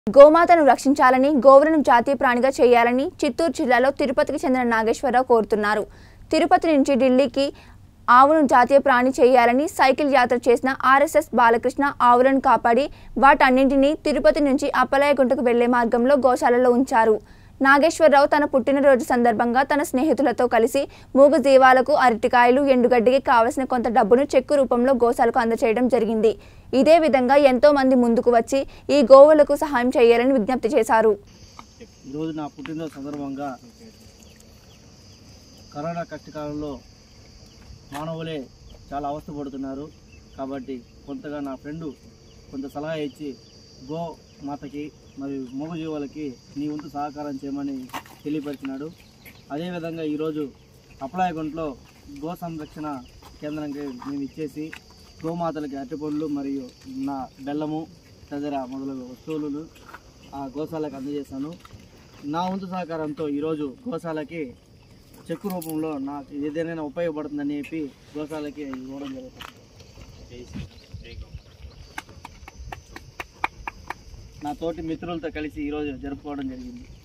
గోమాతను రక్షించాలని గోవులను జాతీయ ప్రాణిగా చేయాలని చిత్తూరు జిల్లాలో తిరుపతికి చెందిన నాగేశ్వరరావు కోరుతున్నారు తిరుపతి నుంచి ఢిల్లీకి ఆవును జాతీయ ప్రాణి చేయాలని సైకిల్ యాత్ర చేసిన ఆర్ఎస్ఎస్ బాలకృష్ణ ఆవులను కాపాడి వాటన్నింటినీ తిరుపతి నుంచి అప్పలాయగుంటకు వెళ్లే మార్గంలో గోశాలలో ఉంచారు నాగేశ్వరరావు తన పుట్టినరోజు సందర్భంగా తన స్నేహితులతో కలిసి మూగ జీవాలకు అరటికాయలు ఎండుగడ్డికి కావలసిన కొంత డబ్బును చెక్కు రూపంలో గోశాలకు అందజేయడం జరిగింది ఇదే విధంగా ఎంతో మంది ముందుకు వచ్చి ఈ గోవులకు సహాయం చేయాలని విజ్ఞప్తి చేశారు ఈరోజు నా పుట్టినరోజు సందర్భంగా కరోనా కష్టకాలంలో మానవులే చాలా అవస్థపడుతున్నారు కాబట్టి కొంతగా నా ఫ్రెండు కొంత సలహా ఇచ్చి గో మాతకి మరియు మూగ జీవులకి నీ వంతు సహకారం చేయమని తెలియపరిచినాడు అదేవిధంగా ఈరోజు అప్లాయగుంట్లో గో సంరక్షణ కేంద్రానికి మేము ఇచ్చేసి గోమాతలకి అరటిపండ్లు మరియు నా బెల్లము తదితర మొదలగు వస్తువులను ఆ గోశాలకు అందజేశాను నా వంతు సహకారంతో ఈరోజు గోశాలకి చెక్కు రూపంలో నాకు ఏదైనా ఉపయోగపడుతుందని చెప్పి గోశాలకి ఇవ్వడం జరుగుతుంది నా తోటి మిత్రులతో కలిసి ఈరోజు జరుపుకోవడం జరిగింది